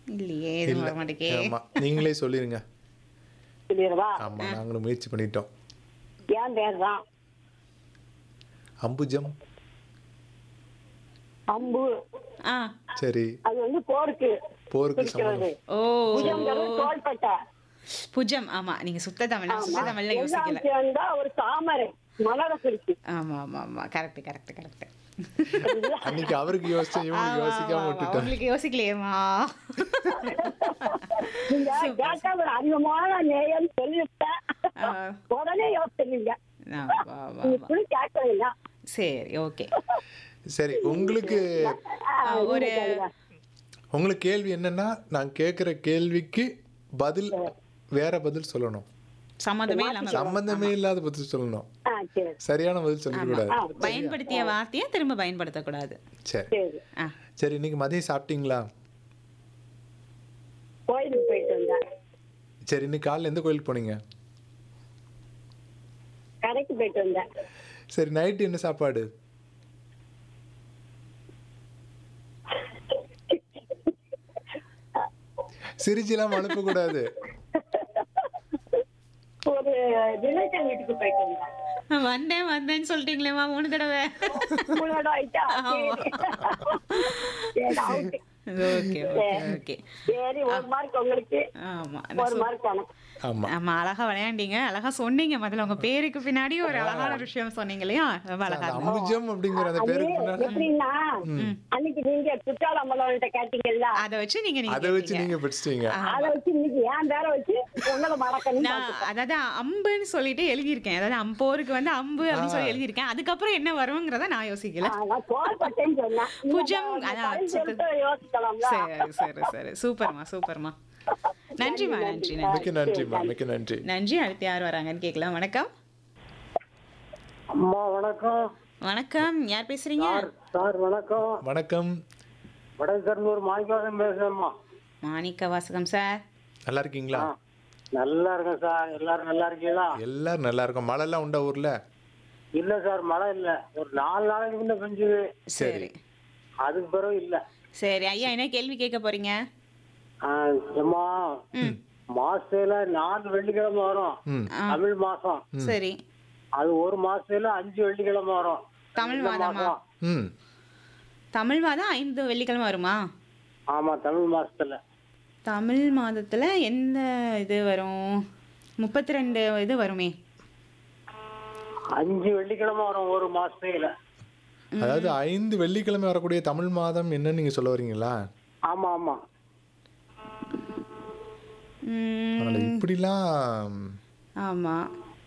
இல்லையே எதுவும் இல்ல வர மாட்டேக்கே ஆமா நீங்களே சொல்லிருங்க சொல்லிடுவா ஆமா நாங்களும் முயற்சி பண்ணிட்டோம் என் பேர் தான் அம்புஜம் அம்பு ஆ சரி அது வந்து போருக்கு போருக்கு பிடிக்கிறது சம்பந்தம் ஓ புஜங்கிறது தோள்பட்டை புஜம் ஆமா நீங்க சுத்த தமிழ் நான் சுத்த தமிழ்ல யோசிக்கல எல்லாம் சேர்ந்தா ஒரு தாமரை மலரை குறிச்சு ஆமா ஆமா ஆமா கரெக்ட் கரெக்ட் கரெக்ட் அன்னைக்கு அவருக்கு யோசிச்சேன் இவங்களுக்கு யோசிக்காம விட்டுட்டேன் உங்களுக்கு யோசிக்கலையேமா நீங்க கேட்டா ஒரு அதிகமான நேயம் சொல்லிவிட்டேன் ஆ. உடனே யோசிச்சீங்க ஆமா, ஆமா, ஆமா. இப்படி கேட்கறீங்க சரி ஓகே சரி உங்களுக்கு ஒரு உங்களுக்கு கேள்வி என்னன்னா நான் கேட்குற கேள்விக்கு பதில் வேற பதில் சொல்லணும் சம்மந்தமே இல்லாம சம்பந்தமே இல்லாத பதில் சொல்லணும் ஆ சரி சரியான பதில் சொல்லக்கூடாது பயன்படுத்திய வார்த்தையை திரும்ப பயன்படுத்தக்கூடாது சரி சரி ஆ சரி இன்னைக்கு மதியம் சாப்பிட்டீங்களா கோயிலுக்கு போயிட்டு வந்தேன் சரி இன்னைக்கு காலைல எந்த கோயிலுக்கு போனீங்க கடைக்கு போயிட்டு வந்தேன் சரி நைட்டு என்ன சாப்பாடு சிரிச்செல்லாம் அனுப்பக்கூடாது ஒரு ரிலேஷன் வீட்டுக்கு போயிட்டு வந்தேன் வந்தேன் வந்தேன்னு சொல்லிட்டீங்களேம்மா மூணு தடவை உங்களோட ஆயிட்டா சரி out. ஓகே ஓகே ஓகே சரி ஒரு மார்க் உங்களுக்கு ஆமா ஒரு மார்க் எனக்கு ஆமா ஆமா அழகா விளையாண்டீங்க அழகா சொன்னீங்க முதல்ல உங்க பேருக்கு பின்னாடி ஒரு அழகான விஷயம் சொன்னீங்க இல்லையா ரொம்ப அழகா அந்த அம்புஜம் அப்படிங்கிற அந்த அது பேருக்கு பின்னாடி எப்படின்னா அன்னைக்கு நீங்க குற்றாலம்பலம்ட்ட கேட்டீங்கல்ல அதை வச்சு நீங்க நீங்க அதை வச்சு நீங்க படிச்சிட்டீங்க அதை வச்சு இன்னைக்கு ஏன் பேரை வச்சு உங்களை மறக்கணும் நான் அதாவது அம்புன்னு சொல்லிட்டு எழுதியிருக்கேன் அதாவது அம்போருக்கு வந்து அம்பு அப்படின்னு சொல்லி எழுதியிருக்கேன் அதுக்கப்புறம் என்ன வருங்கிறத நான் யோசிக்கல நான் தோல்பட்டேன்னு சொன்னேன் நீங்க புஜம், அந்த அதான் time சுத்து- எடுத்து யோசிக்கலாம்ல சரி சரி சரி சூப்பர்மா சூப்பர்மா நன்றிம்மா நன்றி நன்றி மிக்க நன்றிம்மா மிக்க நன்றி நன்றி அடுத்து யார் வராங்கன்னு கேட்கலாம் வணக்கம் அம்மா வணக்கம் வணக்கம் யார் பேசுறீங்க சார் வணக்கம் வணக்கம் வடகர்னூர் மாணிக்காசன் பேசுறேம்மா மாணிக்க வாசகம் சார் நல்லா இருக்கீங்களா நல்லா இருக்கேன் சார் எல்லாரும் நல்லா இருக்கீங்களா எல்லாரும் நல்லா இருக்கும் மழை எல்லாம் உண்டா ஊர்ல இல்ல சார் மழை இல்ல ஒரு நாலு நாளைக்கு முன்ன பெஞ்சுது சரி அதுக்கு பிறகு இல்ல சரி ஐயா என்ன கேள்வி கேட்க போறீங்க ஆ, அம்மா ம் மாசத்துல நாலு வெள்ளிக்கிழமை வரும் ம் தமிழ் மாசம் சரி அது ஒரு மாசத்துல அஞ்சு வெள்ளிக்கிழமை வரும் தமிழ் இந்த மாதமா மாசம். ம் தமிழ் மாதம் ஐந்து வெள்ளிக்கிழமை வருமா ஆமா தமிழ் மாசத்துல தமிழ் மாதத்துல எந்த இது வரும் முப்பத்தி ரெண்டு இது வருமே அஞ்சு வெள்ளிக்கிழமை வரும் ஒரு மாசத்துல அதாவது ஐந்து வெள்ளிக்கிழமை வரக்கூடிய தமிழ் மாதம் என்னன்னு நீங்க சொல்ல வரீங்களா ஆமா ஆமா ம், அதனால இப்படிலாம் ஆமா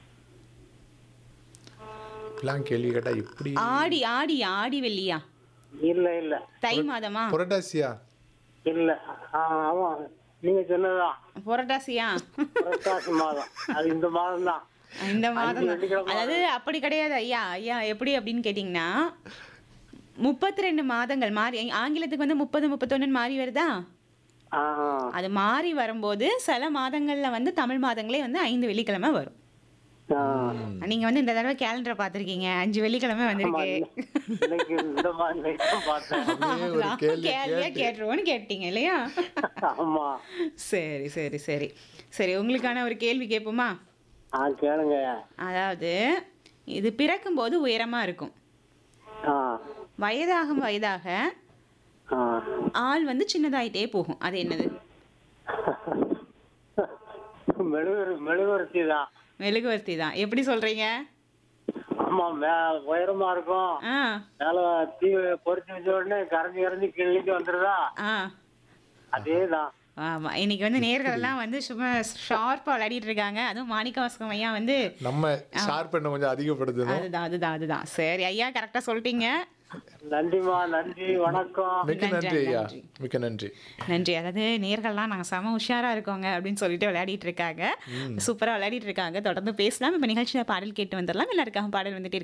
இப்படிலாம் கேள்வி கேட்டா இப்படி ஆடி ஆடி ஆடி வெள்ளியா இல்ல இல்ல தை மாதமா புரட்டாசியா இல்ல ஆ, ஆமா நீங்க சொன்னதுதான் புரட்டாசியா புரட்டாசி மாதம் அது இந்த மாதம் தான் இந்த மாதம் தான். வெள்ளிக்கிழமை அதாவது அப்படி கிடையாது ஐயா ஐயா எப்படி அப்படின்னு கேட்டிங்கன்னா முப்பத்தி ரெண்டு மாதங்கள் மாறி ஆங்கிலத்துக்கு வந்து முப்பது முப்பத்தொன்னு மாறி வருதா ஆ, அது மாறி வரும்போது சில மாதங்கள்ல வந்து தமிழ் மாதங்களே வந்து ஐந்து வெள்ளிக்கிழமை வரும் ஆ. நீங்க வந்து இந்த தடவை கேலண்டரை பார்த்திருக்கீங்க அஞ்சு வெள்ளிக்கிழமை வந்திருக்கு இன்னைக்கு இந்த மாதிரி night தான் பார்த்தேன் அப்படியே ஒரு அதான் கேள்வி கேள்வியா கேட்டுருவோன்னு கேட்டீங்க இல்லையா ஆமா சரி சரி சரி சரி உங்களுக்கான ஒரு கேள்வி கேட்போமா ஆ கேளுங்க அதாவது இது பிறக்கும்போது உயரமா இருக்கும் ஆ வயதாகும் வயதாக ஆ ஆள் வந்து சின்னதாயிட்டே போகும் அது என்னது மெழுகுவர் மெழுகுவர்த்தி தான் மெழுகுவர்த்தி தான் எப்படி சொல்றீங்க ஆமா மே உயரமா இருக்கும் ஆ மேல தீ பொறிச்சு வச்ச உடனே கரைஞ்சி கரைஞ்சி கிள்ளிக்கு வந்துருதா ஆ அதேதான் ஆமா இன்னைக்கு வந்து நேர்கள் எல்லாம் வந்து சும்மா ஷார்ப்பா விளையாடிட்டு இருக்காங்க அதுவும் மாணிக்க வாசகம் ஐயா வந்து நம்ம ஷார்ப் பண்ண கொஞ்சம் அதிகப்படுத்தணும் அதுதான் அதுதான் அதுதான் சரி ஐயா கரெக்டா சொல்லிட்டீங்க நன்றிமா நன்றி வணக்கம் மிக்க நன்றி, நன்றி ஐயா நன்றி. மிக்க நன்றி நன்றி அதாவது நேர்கள்லாம் நாங்கள் செம உஷாரா இருக்கோங்க அப்படின்னு சொல்லிட்டு விளையாடிட்டு இருக்காங்க சூப்பரா விளையாடிட்டு இருக்காங்க தொடர்ந்து பேசலாம் இப்போ நிகழ்ச்சியில் பாடல் கேட்டு வந்துடலாம் எல்லாருக்காக பாடல் வந்துட்டு இருக்கு